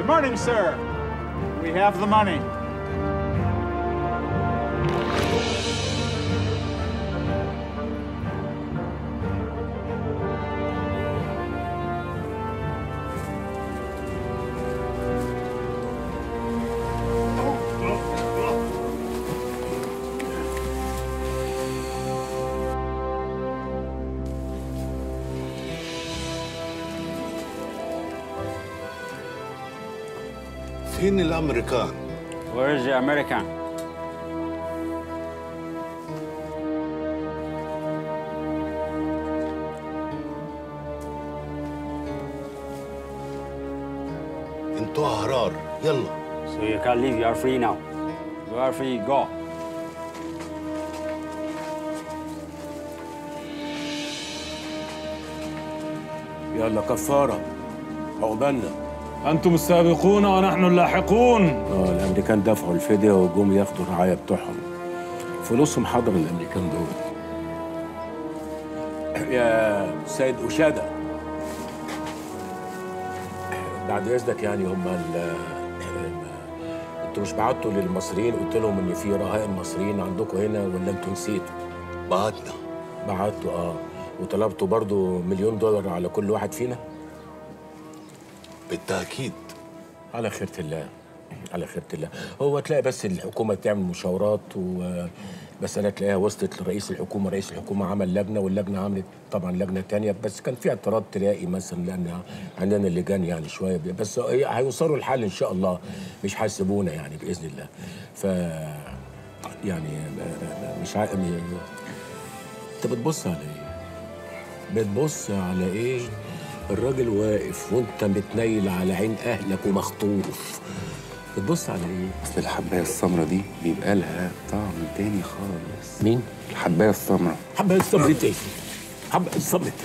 Good morning, sir. We have the money. فين الامريكان؟ Where is the American? انتوا احرار يلا So you can leave. You are free now. You are free. Go. يلا كفارة عقبالنا أنتم السابقون ونحن اللاحقون اه الامريكان دفعوا الفدية وجم ياخدوا الرعاية بتوعهم فلوسهم حضر الامريكان دول يا سيد أشادة بعد اذنك يعني هم ال انتوا مش بعتوا للمصريين قلت لهم ان في رهائن مصريين عندكم هنا ولا انتوا نسيتوا؟ بعتنا بعتوا اه وطلبتوا برضو مليون دولار على كل واحد فينا؟ بالتاكيد على خيرة الله على خيرة الله هو تلاقي بس الحكومة تعمل مشاورات ومسألة تلاقيها وصلت لرئيس الحكومة رئيس الحكومة عمل لجنة واللجنة عملت طبعا لجنة تانية بس كان في اعتراض تلاقي مثلا لأن عندنا اللجان يعني شوية بس هي- هيوصلوا الحل إن شاء الله مش هيسيبونا يعني بإذن الله ف يعني مش عارف انت بتبص على ايه؟ بتبص على ايه؟ الراجل واقف وانت متنيل على عين اهلك ومخطوف بتبص على ايه؟ اصل الحبايه السمراء دي بيبقى لها طعم تاني خالص مين؟ الحبايه السمراء حبة الصبر ايه؟ حبة الصبر ايه؟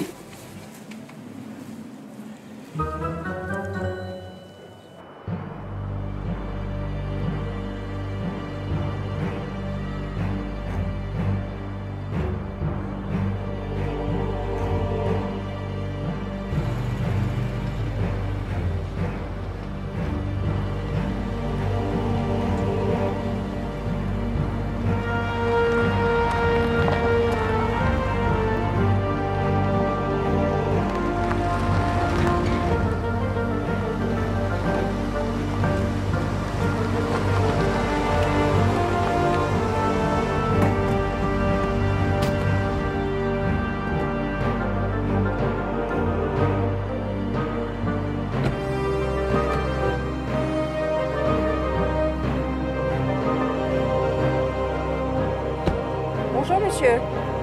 Bonjour, monsieur.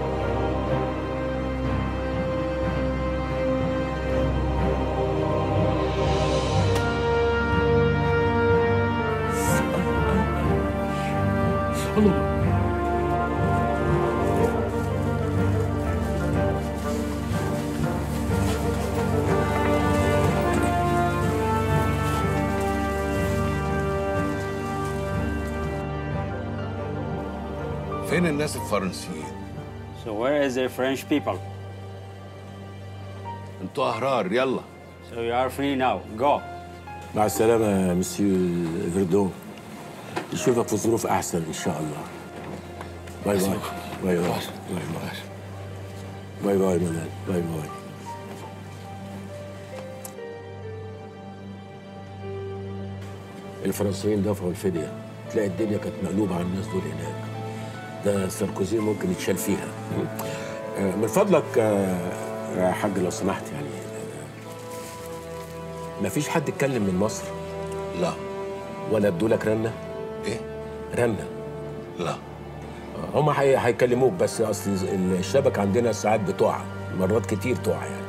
الله فين الناس الفرنسيين؟ So where is the French people? انتوا احرار يلا So you are free now. Go. مع السلامة يا مسيو فيردون نشوفك في ظروف أحسن إن شاء الله باي باي باي باي باي باي باي باي منال باي باي الفرنسيين دفعوا الفدية تلاقي الدنيا كانت مقلوبة على الناس دول هناك ده ساركوزي ممكن يتشال فيها آه، من فضلك آه، يا حاج لو سمحت يعني ما فيش حد اتكلم من مصر لا ولا ادولك رنه ايه؟ رنه لا هم هي- هيكلموك بس اصل الشبكه عندنا ساعات بتقع مرات كتير تقع يعني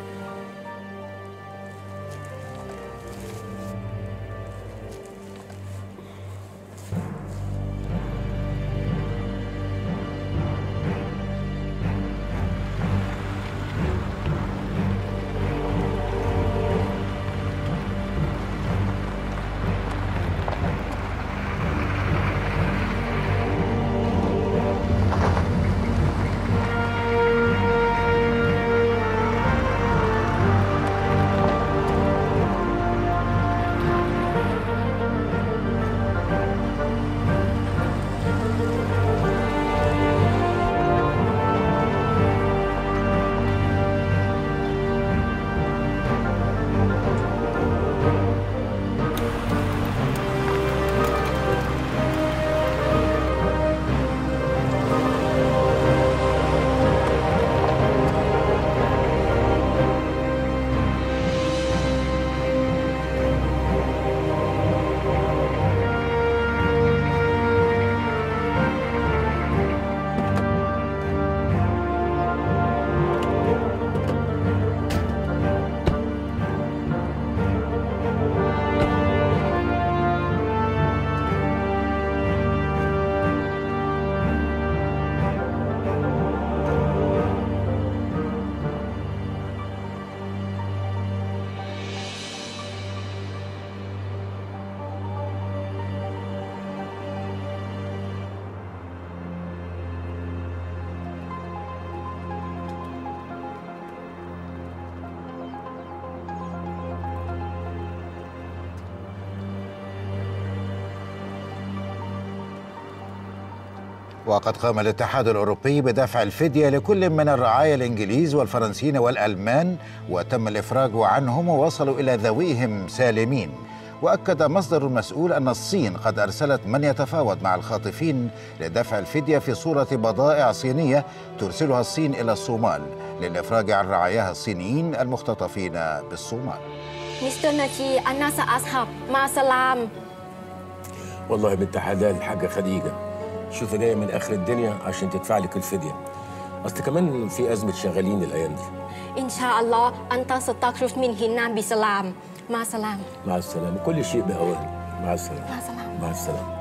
وقد قام الاتحاد الأوروبي بدفع الفدية لكل من الرعايا الإنجليز والفرنسيين والألمان وتم الإفراج عنهم ووصلوا إلى ذويهم سالمين وأكد مصدر مسؤول أن الصين قد أرسلت من يتفاوض مع الخاطفين لدفع الفدية في صورة بضائع صينية ترسلها الصين إلى الصومال للإفراج عن رعاياها الصينيين المختطفين بالصومال مستر ناجي أنا سأذهب مع سلام والله بنت حلال الحاجة خديجة شوف جاية من آخر الدنيا عشان تدفع لك الفدية أصل كمان في أزمة شغالين الأيام دي إن شاء الله أنت ستخرج من هنا بسلام مع سلام مع السلامة كل شيء بأوان مع السلامة مع السلامة. مع السلامة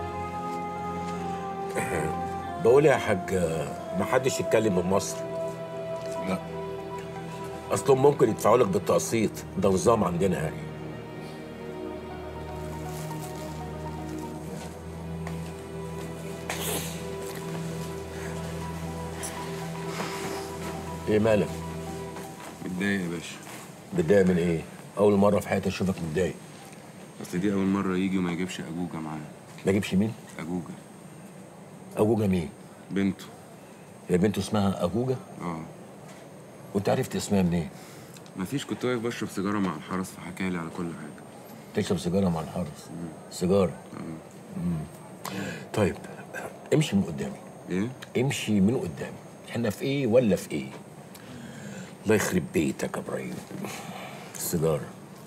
بقول يا حاج ما حدش يتكلم من مصر لا اصلهم ممكن يدفعوا لك بالتقسيط ده نظام عندنا يعني ايه مالك متضايق يا باشا متضايق من ايه اول مره في حياتي اشوفك متضايق اصل دي اول مره يجي وما يجيبش اجوجه معاه ما اجيبش مين اجوجه اجوجه مين بنته هي بنته اسمها اجوجه اه وانت عرفت اسمها منين مفيش كنت واقف بشرب سيجاره مع الحرس فحكى لي على كل حاجه تشرب سيجاره مع الحرس سيجاره مم. طيب امشي من قدامي ايه امشي من قدامي احنا في ايه ولا في ايه الله يخرب بيتك يا ابراهيم السيجاره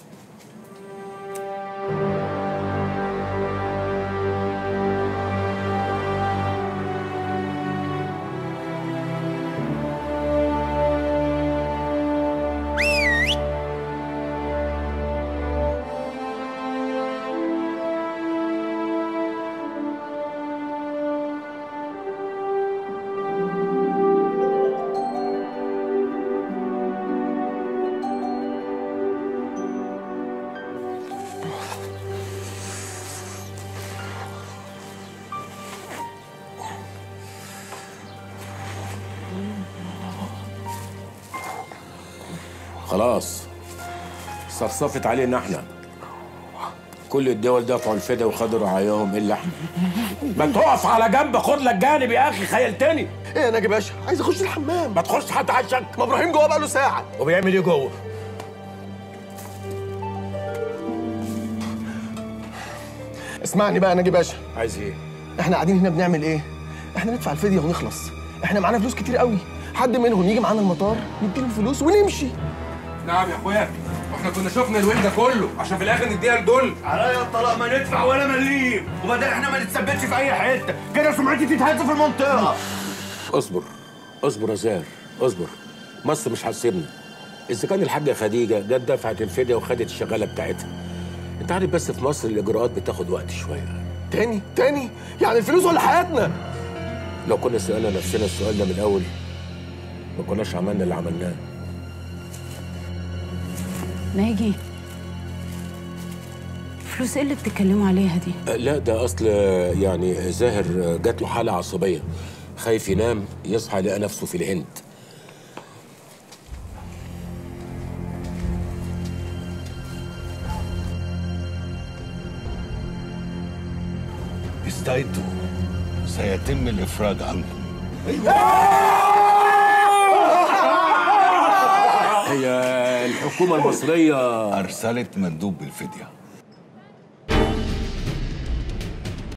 خلاص صفصفت علينا احنا كل الدول دفعوا الفدا وخدوا رعاياهم الا احنا ما تقف على جنب خد لك جانب يا اخي خيلتني ايه يا ناجي باشا عايز اخش الحمام ما تخش حتى عشان ما ابراهيم جوه بقاله ساعه وبيعمل ايه جوه اسمعني بقى يا ناجي باشا عايز ايه احنا قاعدين هنا بنعمل ايه احنا ندفع الفديه ونخلص احنا معانا فلوس كتير قوي حد منهم يجي معانا المطار نديله الفلوس ونمشي نعم يا اخويا واحنا كنا شفنا الويل ده كله عشان في الاخر نديها لدول عليا الطلاق ما ندفع ولا مليم وبعدين احنا ما نتثبتش في اي حته كده سمعتي تتهز في المنطقه اصبر اصبر يا زاهر اصبر مصر مش هتسيبنا اذا كان الحاجه خديجه جت دفعت الفديه وخدت الشغاله بتاعتها انت عارف بس في مصر الاجراءات بتاخد وقت شويه تاني تاني يعني الفلوس ولا حياتنا لو كنا سالنا نفسنا السؤال ده من الاول ما كناش عملنا اللي عملناه ناجي فلوس ايه اللي بتتكلموا عليها دي أه، لا ده اصل آه، يعني زاهر آه، جات له حاله عصبيه خايف ينام يصحى يلاقي نفسه في الهند استعدوا سيتم الإفراج عنكم هي الحكومه المصريه أرسلت مندوب بالفدية